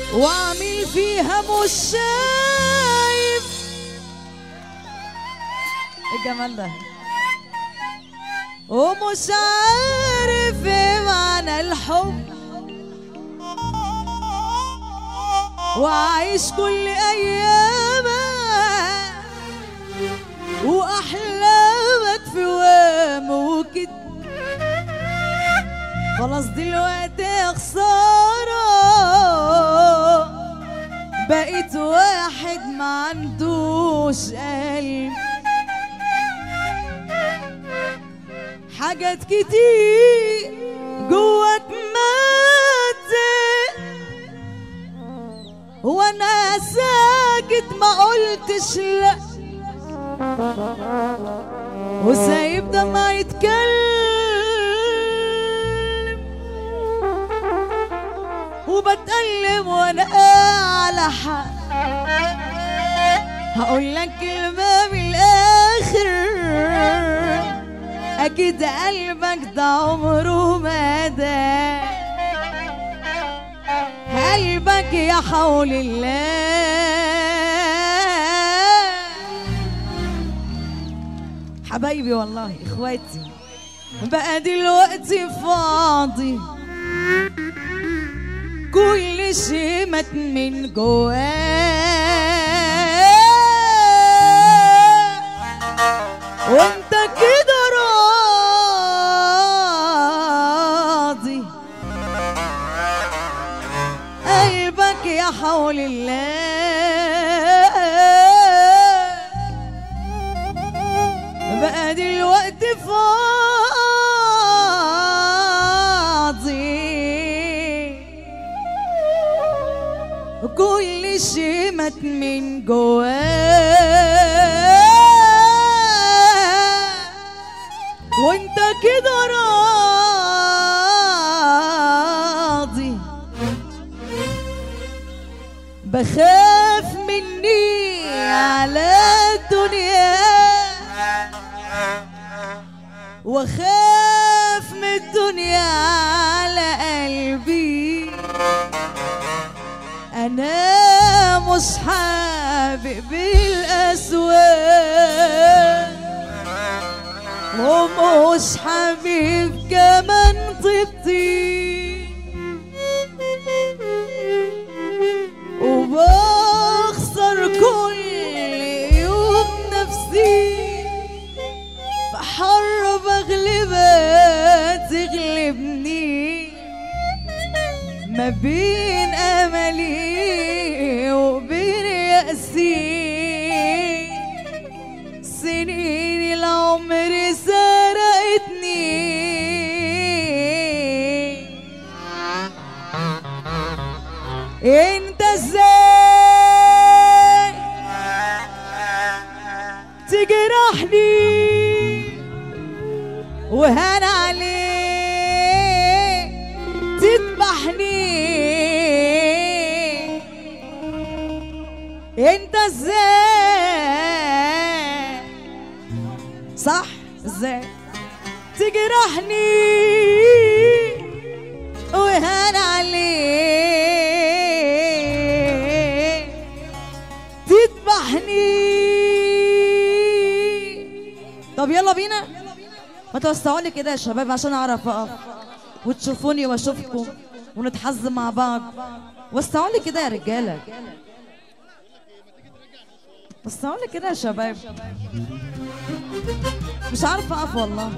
واعمل فيها مش شايف ايه الجمال ده ومش عارف ايه معنى الحب وعايش كل ايامك واحلامك في وهم وكده خلاص دلوقتي خسارة بقيت واحد ما عندوش قلب حاجات كتير جواك ماتت وانا ساكت ما قلتش لا وسايب دمع يتكلم وبتألم وانا على حق هقول لك كلمة من الآخر أكيد قلبك ده عمره ما ده قلبك يا حول الله حبايبي والله اخواتي بقى دلوقتي فاضي كل شيء مات من جواه وانت كده راضي قلبك يا حول الله بقى دلوقتي فاضي كل شيء مات من جواه وانت كده راضي بخاف مني على الدنيا واخاف من الدنيا على قلبي انا مش حابب الاسواق ومش حبيب كمان طيبتي وبخسر كل يوم نفسي بحر بغلبها تغلبني ما بين املي وبين يأسي سنين العمر سرقتني انت ازاي تجرحني وهان عليك تذبحني انت ازاي صح ازاي تجرحني وهان عليك تذبحني طب يلا بينا ما توسعوا لي كده يا شباب عشان اعرف اقف وتشوفوني واشوفكم ونتحزم مع بعض وسعوا لي كده يا رجاله وسعوا لي كده يا شباب مش عارفه اقف والله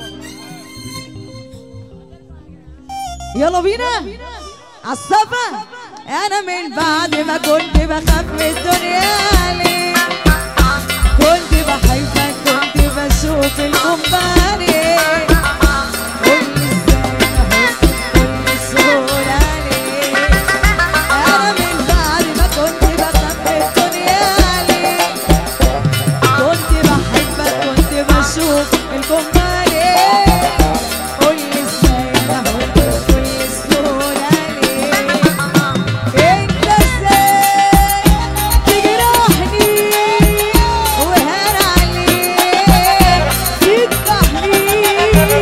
يلا بينا عالسفة انا من بعد ما كنت بخاف من الدنيا عليك كنت بحبك كنت بشوف الكومباني قولي ازاي احب كل سهولة عليك انا من بعد ما كنت بخاف من الدنيا عليك كنت بحبك كنت بشوف الكومباني قولي ازاي احب كل سهولة عليك انت ازاي تجرحني وهان عليك تذبحني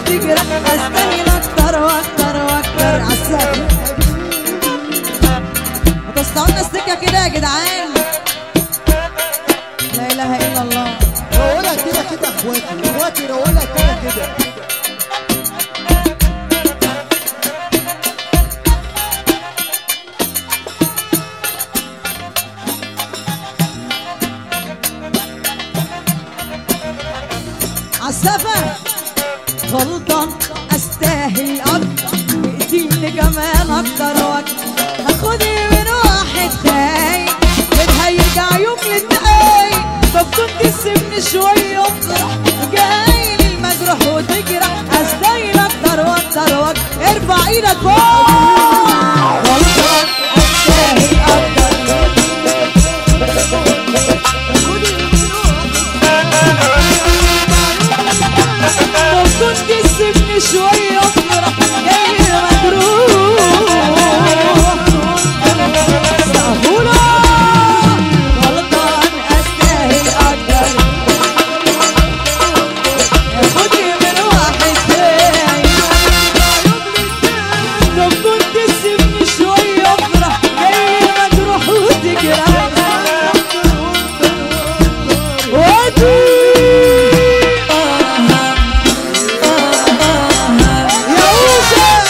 وتجرح استاهل اكتر واكتر واكتر عالسقف ما تصنعونا السكه كده يا جدعان لا اله الا الله روقولها كده كده اخواتي اخواتي روقولها كده كده عالسفة غلطان استاهل اكتر بايديني كمان اكتر واكتر هاخدي من واحد تاني من هيرجع يوم للتاني طب كنت تسيبني شوية افرح جاي للمجروح وتجرح استاهل اكتر واكتر واكتر ارفع ايدك فوق غلطان استاهل اكتر خدي من لو كنت تسيبني شوية افرح جاي مجروح سهولة غلطان استاهل اكتر خدي من واحد تاني لو كنت تسيبني شوية افرح جاي مجروح وتجرح ودي يا وشا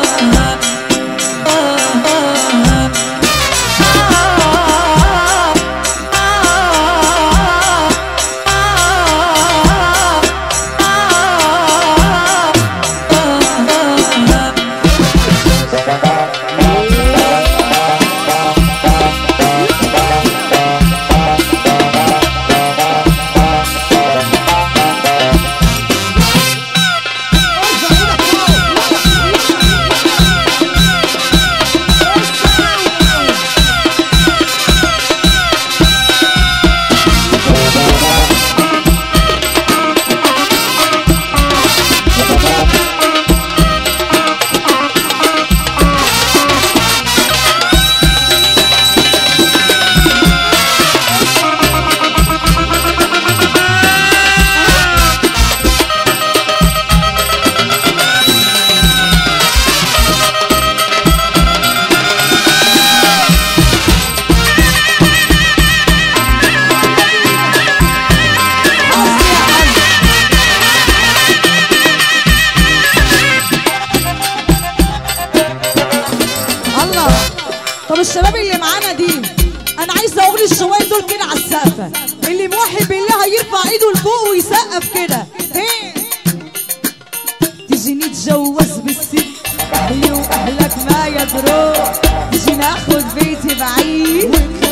الله طب الشباب اللي معانا دي انا عايزه اقول الشويه دول كده على السقفه اللي موحد بالله هيرفع ايده لفوق ويسقف كده إيه؟ تيجي نتجوز بالست اهلي واهلك ما يدروا تيجي ناخد بيتي بعيد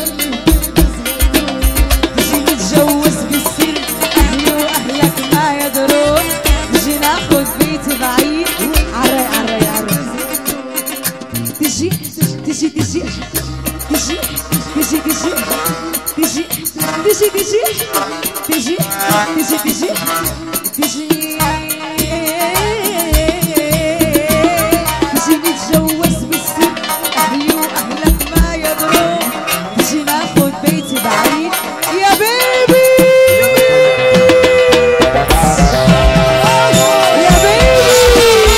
تيجي نتجوز بالسر اهلي واهلك ما يدروا تيجي ناخد بيتي بعيد عري عري عري تجي تجي تجي تجي تجي تجي تجي تجي تجي تجي تجي تجي تجي تجي نتجوز بالسر اهلي واهلك ما يدروا تجي ناخد بيتي بعيد يا بيبي يا بيبي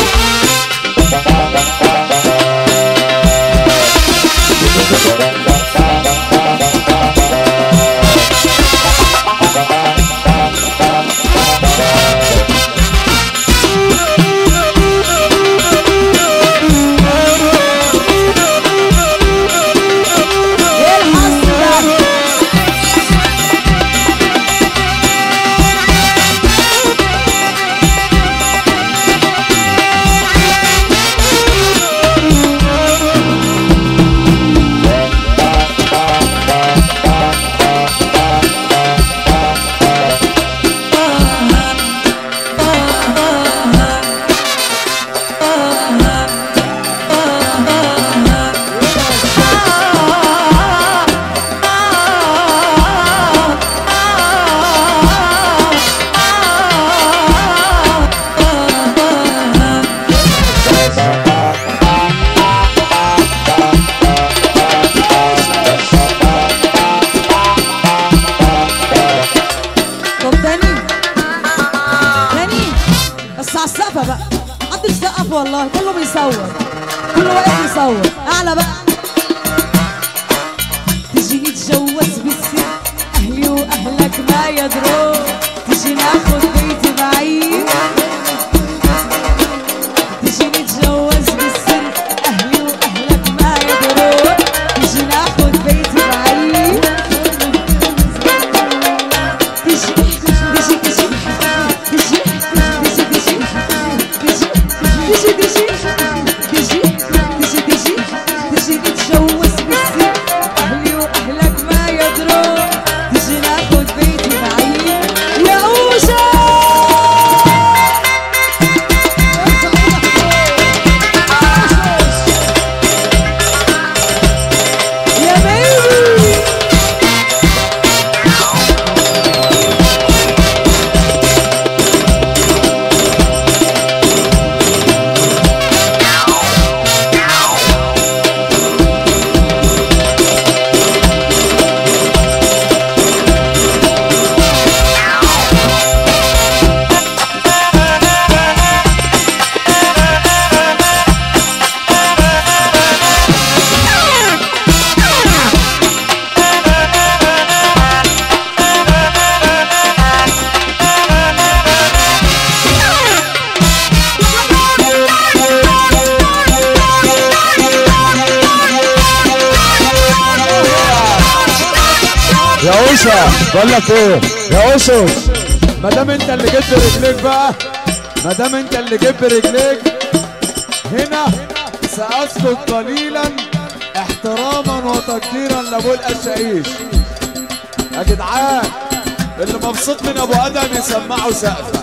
محدش سقف والله كله بيصور كله واقف يصور اعلى بقى تيجي نتجوز بالسر اهلي واهلك ما يدروا تيجي ناخد بيتي بعيد تيجي نتجوز بالسر اهلي واهلك ما يدروا تيجي ناخد بيتي بعيد تيجي تيجي تيجي تيجي تيجي تيجي تيجي تيجي تيجي تيجي تيجي تيجي نتجوز بالسر اهلي واهلك ما يدروا تيجي ناخد بيتي بعيد يا اوشا يا بيبي يا اوشا بقول لك ايه يا اوشوش ما دام انت اللي جبت رجليك بقى ما دام انت اللي جبت رجليك هنا ساسكت قليلا احتراما وتقديرا لابو القشايش يا جدعان اللي مبسوط من ابو ادم يسمعه سقفه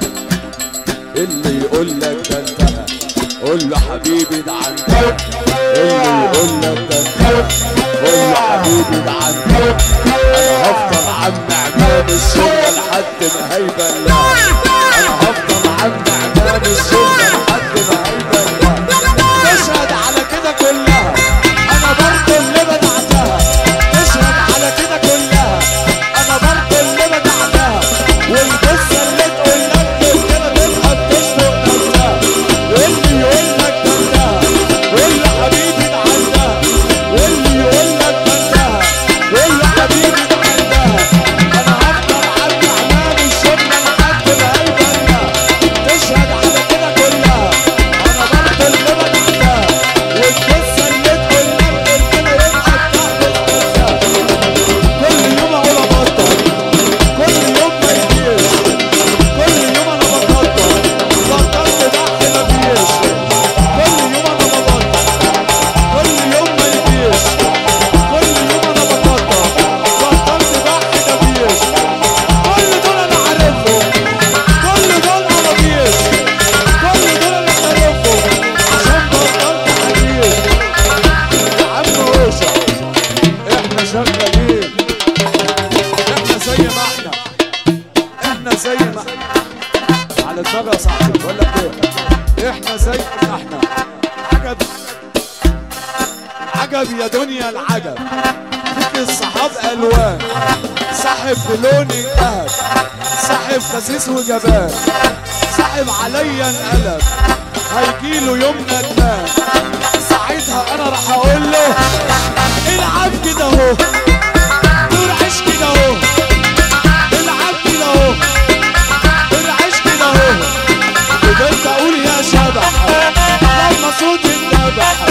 اللي يقول لك ده انتهى قول له حبيبي ده عندك اللي يقول لك ده انتهى قول له حبيبي ده عندك انا هفضل عم عمام الشغل لحد ما هيبلع انا هفضل عم عمام الشغل لحد ما هيبلع تشهد على كده كلها انا برضه اللي بدعتها تشهد على كده كلها انا برضه اللي بدعتها والقصه اللي تقول لك كده تبقى بتشفق نفسها واللي يقول لك ده انتهى واللي حبيبي ده عندها واللي يقول لك ده انتهى واللي حبيبي ده عندها انا هفضل عند اعمال الشغل لحد ما هيبلع تشهد على كده كلها انا برضه اللي بدعتها والقصه اللي تقول لك كده يبقى بتحدث كل يوم اقول ابطل كل يوم ما يجيش كل يوم انا ببطل بطلت ضحي مفيش كل يوم انا ببطل كل يوم ما يجيش كل يوم انا ببطل بطلت ضحي مفيش كل دول انا عارفهم كل دول انا بيش كل دول انا عارفهم عشان بطلت حديث يا عم اوشا احنا شغالين احنا زي ما احنا احنا زي ما احنا على دماغي يا صاحبي بقول لك ايه احنا زي ما احنا عجب عجب يا دنيا العجب فيك الصحاب الوان صاحب بلون الذهب صاحب خسيس وجبان صاحب عليا انقلب هيجيله يوم ندمان ساعتها انا راح اقول له العب كده اهو دور عيش كده اهو العب كده اهو دور عيش كده اهو فضلت اقول يا شبح لما صوتي اتنبح